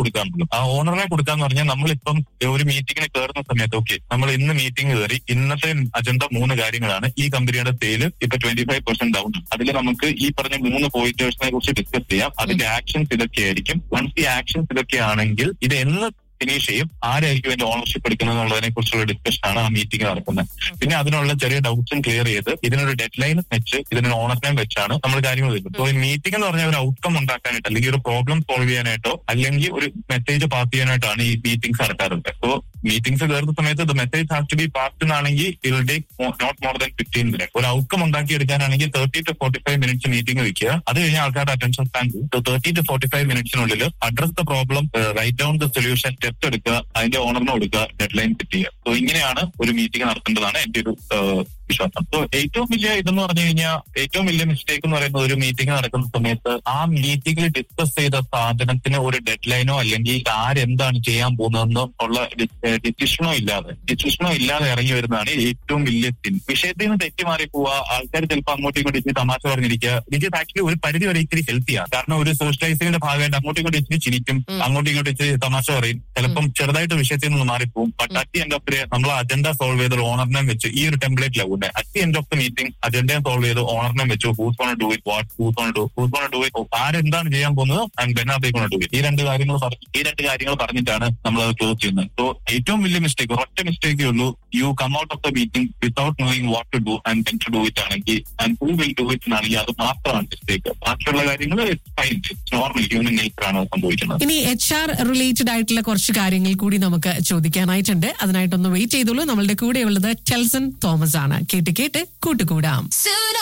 കൊടുക്കാറുള്ളൂ ആ ഓണറിനെ കൊടുക്കാന്ന് പറഞ്ഞാൽ നമ്മളിപ്പം ഒരു മീറ്റിംഗിന് കയറുന്ന സമയത്ത് ഓക്കെ നമ്മൾ ഇന്ന് മീറ്റിംഗ് കയറി ഇന്നത്തെ അജണ്ട മൂന്ന് കാര്യങ്ങളാണ് ഈ കമ്പനിയുടെ സെയില് ഇപ്പൊ ട്വന്റി ഫൈവ് പെർസെന്റ് ഡൗൺ അതിൽ നമുക്ക് ഈ പറഞ്ഞ മൂന്ന് പോയിന്റേഴ്സിനെ കുറിച്ച് ഡിസ്കസ് ചെയ്യാം അതിന്റെ ആക്ഷൻസ് ഇതൊക്കെയായിരിക്കും വൺസ് ഈ ആക്ഷൻസ് ഇതൊക്കെയാണെങ്കിൽ ഇത് എന്ന് ഫിനിഷ് ചെയ്യും ആരായിരിക്കും അതിന്റെ ഓണർഷിപ്പ് എടുക്കുന്നത് എന്നുള്ളതിനെ കുറിച്ചുള്ള ഡിസ്കഷൻ ആണ് ആ മീറ്റിംഗ് നടക്കുന്നത് പിന്നെ അതിനുള്ള ചെറിയ ഡൗട്ട്സും ക്ലിയർ ചെയ്ത് ഇതിനൊരു ഡെഡ് ലൈൻ വെച്ച് ഇതിനൊരു ഓണർ വെച്ചാണ് നമ്മൾ കാര്യങ്ങൾ ചെയ്യുന്നത് സോ ഈ മീറ്റിംഗ് എന്ന് പറഞ്ഞാൽ ഒരു ഔട്ട്കം ഉണ്ടാക്കാനായിട്ട് അല്ലെങ്കിൽ ഒരു പ്രോബ്ലം സോൾവ് ചെയ്യാനായിട്ടോ അല്ലെങ്കിൽ ഒരു മെസ്സേജ് പാസ് ചെയ്യാനായിട്ടാണ് ഈ മീറ്റിംഗ്സ് നടക്കാറുണ്ട് സോ മീറ്റിംഗ്സ് കയറുന്ന സമയത്ത് the message has to be pass എന്നാണെങ്കിൽ I'll take not more than fifteen minute ഒരു ഔട്ട്കം ഉണ്ടാക്കിയെടുക്കാനാണെങ്കിൽ thirty to forty five minutes meeting വെക്കുക അത് കഴിഞ്ഞാൽ ആൾക്കാരുടെ attention span thirty to forty five മിനിറ്റ്സിനുള്ളിൽ address the problem write down the solution test എടുക്കുക അതിന്റെ ഓണറിന് കൊടുക്കുക ഡെഡ് ലൈൻ സെറ്റ് ചെയ്യുക സോ ഇങ്ങനെയാണ് ഒരു മീറ്റിംഗ് നടത്തേണ്ടതാണ് എന്റെ ഒരു ഏഹ്, വിശ്വാസം സോ ഏറ്റവും വലിയ ഇതെന്ന് പറഞ്ഞു കഴിഞ്ഞാൽ ഏറ്റവും വലിയ മിസ്റ്റേക്ക് എന്ന് പറയുന്നത് ഒരു മീറ്റിംഗ് നടക്കുന്ന സമയത്ത് ആ മീറ്റിംഗിൽ ഡിസ്കസ് ചെയ്ത സാധനത്തിന് ഒരു ഡെഡ് ലൈനോ അല്ലെങ്കിൽ ആരെന്താണ് ചെയ്യാൻ പോകുന്നതെന്നോ ഉള്ള ഡിസിഷനോ ഇല്ലാതെ ഡിസിഷനോ ഇല്ലാതെ ഇറങ്ങി വരുന്നതാണ് ഏറ്റവും വലിയ സിൻ വിഷയത്തിൽ നിന്ന് തെറ്റി മാറി പോവുക ആൾക്കാർ ചിലപ്പോൾ അങ്ങോട്ടും ഇങ്ങോട്ടും ഇച്ചിരി തമാശ പറഞ്ഞിരിക്കുക ഇത് ആക്ച്വലി ഒരു പരിധി വരെ ഇച്ചിരി ഹെൽത്തിയാണ് കാരണം ഒരു സോഷ്യലൈസിംഗിന്റെ ഭാഗമായിട്ട് അങ്ങോട്ടും ഇങ്ങോട്ടും ഇച്ചിരി ചിരിക്കും ഉം. അങ്ങോട്ടും ഇങ്ങോട്ടും ഇച്ചിരി തമാശ പറയും ചിലപ്പം ചെറുതായിട്ട് വിഷയത്തിൽ നിന്ന് മാറിപ്പോവും ബട്ട് അറ്റ് എൻഡ് ഓഫ് നമ്മൾ അജണ്ട സോൾവ് ചെയ്ത് ഒരു ഓണറിനെ വെച്ച് ഈ ഒരു ടെംപ്ലേറ്റിലാണ് ഉണ്ട് at end of the meeting അജണ്ടയെ സോൾവ് ചെയ്ത് ഓണറിനെ വെച്ചു who's on do it what who's on do who's on do it ആരെന്താണ് ചെയ്യാൻ പോകുന്നത് and when are they do it ഈ രണ്ട് കാര്യങ്ങൾ പറഞ്ഞു ഈ രണ്ട് കാര്യങ്ങൾ പറഞ്ഞിട്ടാണ് നമ്മൾ അത് ക്ലോസ് ചെയ്യുന്നത് സോ ഏറ്റവും വലിയ മിസ്റ്റേക്ക് ഒറ്റ മിസ്റ്റേക്കേ ഉള്ളൂ you come out of the meeting without knowing what to do and when to do it ആണെങ്കിൽ and who will do it ആണെങ്കിൽ അത് മാത്രമാണ് മിസ്റ്റേക്ക് ബാക്കിയുള്ള കാര്യങ്ങൾ ഫൈൻ നോർമൽ ഹ്യൂമൻ നേച്ചർ ആണ് സംഭവിക്കുന്നത് ഇനി എച്ച് ആർ റിലേറ്റഡ് ആയിട്ടുള്ള കുറച്ച് കാര്യങ്ങൾ കൂടി നമുക്ക് ചോദിക്കാനായിട്ടുണ്ട് അതിനായിട്ടൊന്ന് വെയിറ്റ് ചെയ്തോളൂ നമ്മളുടെ കൂടെയുള്ളത് ടെൽസൺ തോമസ് ആണ് കേട്ട് കേട്ട് കൂട്ടുകൂടാം Suit